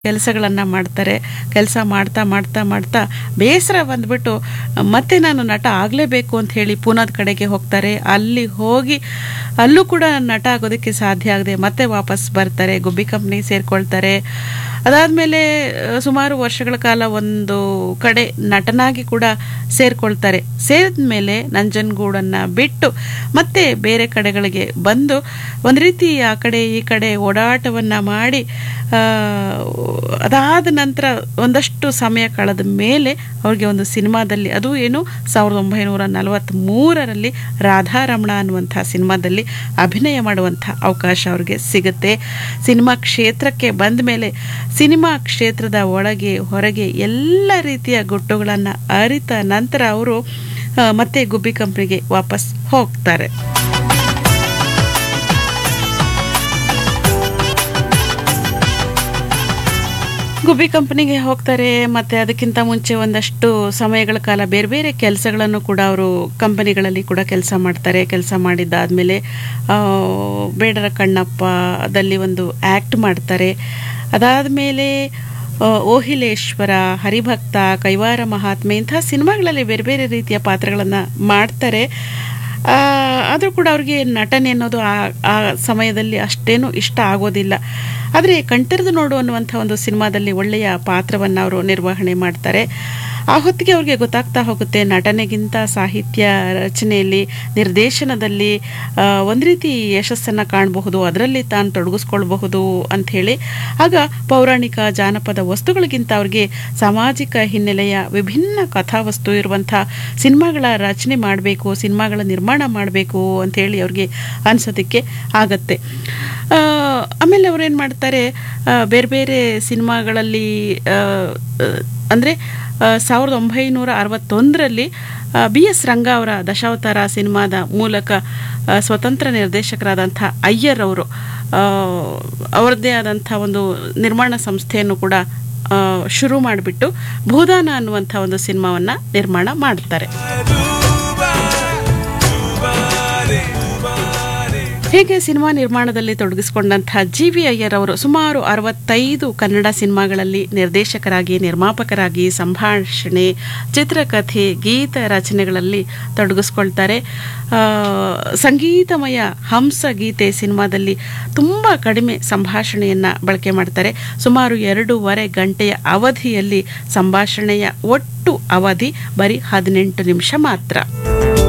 ಕೆಲಸಗಳನ್ನು ಮಾಡ್ತಾರೆ ಕೆಲಸ ಮಾಡ್ತಾ ಮಾಡ್ತಾ ಮಾಡ್ತಾ ಬೇಸರ ಬಂದ್ಬಿಟ್ಟು ಮತ್ತೆ ನಾನು ನಟ ಆಗಲೇಬೇಕು ಅಂತ ಹೇಳಿ ಪೂನಾದ ಕಡೆಗೆ ಹೋಗ್ತಾರೆ ಅಲ್ಲಿ ಹೋಗಿ ಅಲ್ಲೂ ಕೂಡ ನಟ ಆಗೋದಕ್ಕೆ ಸಾಧ್ಯ ಆಗದೆ ಮತ್ತೆ ವಾಪಸ್ ಬರ್ತಾರೆ ಗುಬ್ಬಿ ಕಂಪ್ನಿ ಸೇರ್ಕೊಳ್ತಾರೆ ಅದಾದಮೇಲೆ ಸುಮಾರು ವರ್ಷಗಳ ಕಾಲ ಒಂದು ಕಡೆ ನಟನಾಗಿ ಕೂಡ ಸೇರ್ಕೊಳ್ತಾರೆ ಸೇರಿದ ಮೇಲೆ ನಂಜನಗೂಡನ್ನು ಬಿಟ್ಟು ಮತ್ತೆ ಬೇರೆ ಕಡೆಗಳಿಗೆ ಬಂದು ಒಂದು ರೀತಿ ಆ ಕಡೆ ಈ ಕಡೆ ಓಡಾಟವನ್ನು ಮಾಡಿ ಆ, ಅದಾದ ನಂತರ ಒಂದಷ್ಟು ಸಮಯ ಕಳೆದ ಮೇಲೆ ಅವ್ರಿಗೆ ಒಂದು ಸಿನಿಮಾದಲ್ಲಿ ಅದು ಏನು ಸಾವಿರದ ಒಂಬೈನೂರ ನಲವತ್ತ್ಮೂರರಲ್ಲಿ ರಾಧಾರಮಣ ಅನ್ನುವಂಥ ಸಿನಿಮಾದಲ್ಲಿ ಅಭಿನಯ ಮಾಡುವಂಥ ಅವಕಾಶ ಅವ್ರಿಗೆ ಸಿಗುತ್ತೆ ಸಿನಿಮಾ ಕ್ಷೇತ್ರಕ್ಕೆ ಬಂದ ಮೇಲೆ ಸಿನಿಮಾ ಕ್ಷೇತ್ರದ ಒಳಗೆ ಹೊರಗೆ ಎಲ್ಲ ರೀತಿಯ ಗುಟ್ಟುಗಳನ್ನು ಅರಿತ ನಂತರ ಅವರು ಆ, ಮತ್ತೆ ಗುಬ್ಬಿ ಕಂಪ್ನಿಗೆ ವಾಪಸ್ ಹೋಗ್ತಾರೆ ಗುಬ್ಬಿ ಕಂಪನಿಗೆ ಹೋಗ್ತಾರೆ ಮತ್ತು ಅದಕ್ಕಿಂತ ಮುಂಚೆ ಒಂದಷ್ಟು ಸಮಯಗಳ ಕಾಲ ಬೇರೆ ಬೇರೆ ಕೆಲಸಗಳನ್ನು ಕೂಡ ಅವರು ಕಂಪನಿಗಳಲ್ಲಿ ಕೂಡ ಕೆಲಸ ಮಾಡ್ತಾರೆ ಕೆಲಸ ಮಾಡಿದ್ದಾದಮೇಲೆ ಬೇಡರ ಕಣ್ಣಪ್ಪದಲ್ಲಿ ಒಂದು ಆ್ಯಕ್ಟ್ ಮಾಡ್ತಾರೆ ಅದಾದಮೇಲೆ ಓಹಿಲೇಶ್ವರ ಹರಿಭಕ್ತ ಕೈವಾರ ಮಹಾತ್ಮೆ ಇಂತಹ ಸಿನಿಮಾಗಳಲ್ಲಿ ಬೇರೆ ಬೇರೆ ರೀತಿಯ ಪಾತ್ರಗಳನ್ನು ಮಾಡ್ತಾರೆ ಆದರೂ ಕೂಡ ಅವ್ರಿಗೆ ನಟನೆ ಅನ್ನೋದು ಆ ಆ ಸಮಯದಲ್ಲಿ ಅಷ್ಟೇನು ಇಷ್ಟ ಆಗೋದಿಲ್ಲ ಆದರೆ ಕಣ್ತೆರೆದು ನೋಡು ಅನ್ನುವಂಥ ಒಂದು ಸಿನಿಮಾದಲ್ಲಿ ಒಳ್ಳೆಯ ಪಾತ್ರವನ್ನು ಅವರು ನಿರ್ವಹಣೆ ಮಾಡ್ತಾರೆ ಆ ಹೊತ್ತಿಗೆ ಅವ್ರಿಗೆ ಗೊತ್ತಾಗ್ತಾ ಹೋಗುತ್ತೆ ನಟನೆಗಿಂತ ಸಾಹಿತ್ಯ ರಚನೆಯಲ್ಲಿ ನಿರ್ದೇಶನದಲ್ಲಿ ಆ, ಒಂದು ರೀತಿ ಯಶಸ್ಸನ್ನು ಕಾಣಬಹುದು ಅದರಲ್ಲಿ ತಾನು ತೊಡಗಿಸ್ಕೊಳ್ಬಹುದು ಅಂಥೇಳಿ ಆಗ ಪೌರಾಣಿಕ ಜಾನಪದ ವಸ್ತುಗಳಿಗಿಂತ ಅವ್ರಿಗೆ ಸಾಮಾಜಿಕ ಹಿನ್ನೆಲೆಯ ವಿಭಿನ್ನ ಕಥಾವಸ್ತು ಇರುವಂಥ ಸಿನಿಮಾಗಳ ರಚನೆ ಮಾಡಬೇಕು ಸಿನಿಮಾಗಳ ನಿರ್ಮಾಣ ಮಾಡಬೇಕು ಅಂಥೇಳಿ ಅವ್ರಿಗೆ ಅನ್ಸೋದಕ್ಕೆ ಆಗತ್ತೆ ಆ, ಆಮೇಲೆ ಅವ್ರೇನು ಮಾಡ್ತಾರೆ ಆ, ಬೇರೆ ಬೇರೆ ಸಿನಿಮಾಗಳಲ್ಲಿ ಅಂದರೆ ಸಾವಿರದ ಒಂಬೈನೂರ ಅರವತ್ತೊಂದರಲ್ಲಿ ಬಿ ಎಸ್ ರಂಗ ಅವರ ದಶಾವತಾರ ಸಿನಿಮಾದ ಮೂಲಕ ಆ, ಸ್ವತಂತ್ರ ನಿರ್ದೇಶಕರಾದಂಥ ಅಯ್ಯರ್ ಅವರು ಆ, ಅವರದ್ದೇ ಆದಂಥ ಒಂದು ನಿರ್ಮಾಣ ಸಂಸ್ಥೆಯನ್ನು ಕೂಡ ಆ, ಶುರು ಮಾಡಿಬಿಟ್ಟು ಭೂದಾನ ಅನ್ನುವಂಥ ಒಂದು ಸಿನಿಮಾವನ್ನು ನಿರ್ಮಾಣ ಮಾಡ್ತಾರೆ ಹೀಗೆ ಸಿನಿಮಾ ನಿರ್ಮಾಣದಲ್ಲಿ ತೊಡಗಿಸಿಕೊಂಡಂತಹ ಜಿ ವಿ ಅಯ್ಯರ್ ಅವರು ಸುಮಾರು ಅರವತ್ತೈದು ಕನ್ನಡ ಸಿನಿಮಾಗಳಲ್ಲಿ ನಿರ್ದೇಶಕರಾಗಿ ನಿರ್ಮಾಪಕರಾಗಿ ಸಂಭಾಷಣೆ ಚಿತ್ರಕಥೆ ಗೀತ ರಚನೆಗಳಲ್ಲಿ ತೊಡಗಿಸ್ಕೊಳ್ತಾರೆ ಆ, ಸಂಗೀತಮಯ ಹಂಸ ಗೀತೆ ಸಿನಿಮಾದಲ್ಲಿ ತುಂಬ ಕಡಿಮೆ ಸಂಭಾಷಣೆಯನ್ನು ಬಳಕೆ ಮಾಡ್ತಾರೆ ಸುಮಾರು ಎರಡೂವರೆ ಗಂಟೆಯ ಅವಧಿಯಲ್ಲಿ ಸಂಭಾಷಣೆಯ ಒಟ್ಟು ಅವಧಿ ಬರೀ ಹದಿನೆಂಟು ನಿಮಿಷ ಮಾತ್ರ